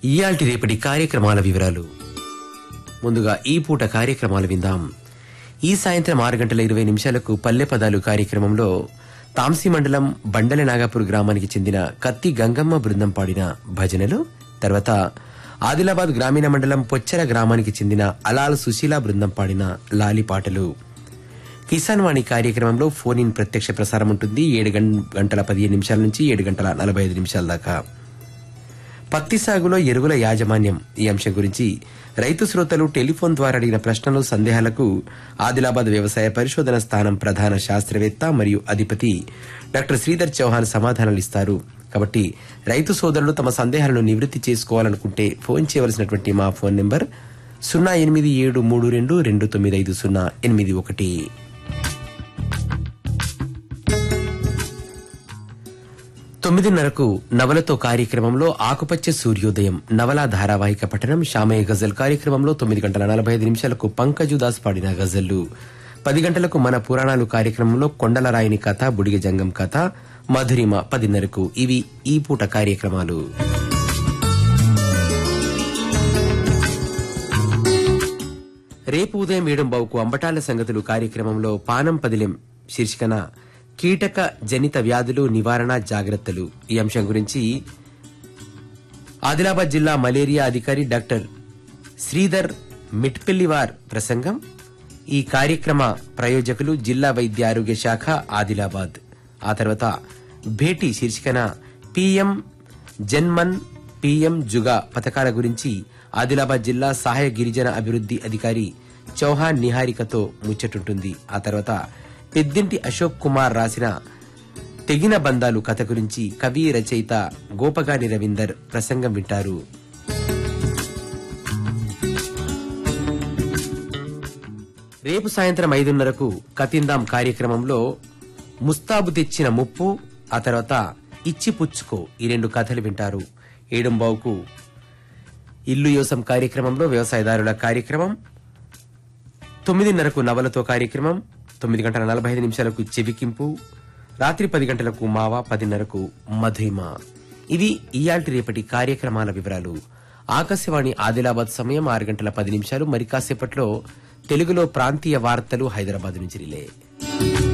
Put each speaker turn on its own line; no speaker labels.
ఇయాల్టి రేపటి కార్యక్రమాల వివరాలు ముందుగా ఈ పూట కార్యక్రమాలు విందాం ఈ సాయంత్రం ఆరు గంటల ఇరవై నిమిషాలకు పల్లె పదాలు కార్యక్రమంలో తాంసీ మండలం బండల నాగాపూర్ గ్రామానికి చెందిన కత్తి గంగమ్మ బృందం పాడిన భజనలు తర్వాత ఆదిలాబాద్ గ్రామీణ మండలం పొచ్చర గ్రామానికి చెందిన అలాల్ సుశీల బృందం పాడిన లాలి పాటలు కిసాన్ వాణి కార్యక్రమంలో ఫోన్ ఇన్ ప్రత్యక్ష ప్రసారం ఉంటుంది ఏడు గం- గంటల పదిహేను నిమిషాల నుంచి ఏడు గంటల నలభై ఐదు నిమిషాల దాకా పత్తి సాగులో ఎరువుల యాజమాన్యం ఈ అంశం గురించి రైతు శ్రోతలు టెలిఫోన్ ద్వారా అడిగిన ప్రశ్నలు సందేహాలకు ఆదిలాబాద్ వ్యవసాయ పరిశోధన స్థానం ప్రధాన శాస్త్రవేత్త మరియు అధిపతి డాక్టర్ శ్రీధర్ చౌహాన్ సమాధానాలు ఇస్తారు కాబట్టి రైతు సోదరులు తమ సందేహాలను నివృత్తి చేసుకోవాలనుకుంటే ఫోన్ చేయవలసినటువంటి మా ఫోన్ నెంబర్ సున్నా ఎనిమిది ఏడు మూడు రెండు రెండు తొమ్మిది ఐదు సున్నా ఎనిమిది ఒకటి తొమ్మిదిన్నరకు నవలతో కార్యక్రమంలో ఆకుపచ్చ సూర్యోదయం నవల ధారావాహిక పఠనం షామయ్య గజల్ కార్యక్రమంలో తొమ్మిది గంటల నలభై ఐదు నిమిషాలకు పంకజు దాస్ పాడిన గజల్లు పది గంటలకు మన పురాణాలు కార్యక్రమంలో కొండల రాయిని కథ బుడిగ జంగం కథ మధురిమ పదిన్నరకు ఇవి ఈ పూట కార్యక్రమాలు రేపు ఉదయం ఏడుంబావుకు అంబటాల సంగతులు కార్యక్రమంలో పానం పదిలెం శీర్షికన కీటక జనిత వ్యాధులు నివారణ జాగ్రత్తలు ఈ అంశం గురించి ఆదిలాబాద్ జిల్లా మలేరియా అధికారి డాక్టర్ శ్రీధర్ మిట్పెల్లివార్ ప్రసంగం ఈ కార్యక్రమ ప్రయోజకులు జిల్లా వైద్య ఆరోగ్య శాఖ ఆదిలాబాద్ ఆ తర్వాత భేటీ శీర్షికన పిఎం జన్మన్ పిఎం జుగా పథకాల గురించి ఆదిలాబాద్ జిల్లా సహాయ గిరిజన అభివృద్ధి అధికారి చౌహాన్ నిహారికతో ముచ్చటుంటుంది ఆ తర్వాత పెద్దింటి అశోక్ కుమార్ రాసిన తెగిన బంధాలు కథ గురించి కవి రచయిత గోపగాని రవీందర్ ప్రసంగం వింటారు రేపు సాయంత్రం ఐదున్నరకు కతిందాం కార్యక్రమంలో ముస్తాబు తెచ్చిన ముప్పు ఆ తర్వాత ఇచ్చి పుచ్చుకో ఈ రెండు కథలు వింటారు ఏడుంబావుకు ఇల్లు యోసం కార్యక్రమంలో వ్యవసాయదారుల కార్యక్రమం తొమ్మిదిన్నరకు నవలతో కార్యక్రమం తొమ్మిది గంటల నలభై ఐదు నిమిషాలకు చెవికింపు రాత్రి పది గంటలకు మావా పదిన్నరకు మధురిమ ఇవి ఇయాల్టి రేపటి కార్యక్రమాల వివరాలు ఆకాశవాణి ఆదిలాబాద్ సమయం ఆరు గంటల పది నిమిషాలు మరి కాసేపట్లో తెలుగులో ప్రాంతీయ వార్తలు హైదరాబాద్ నుంచి రిలే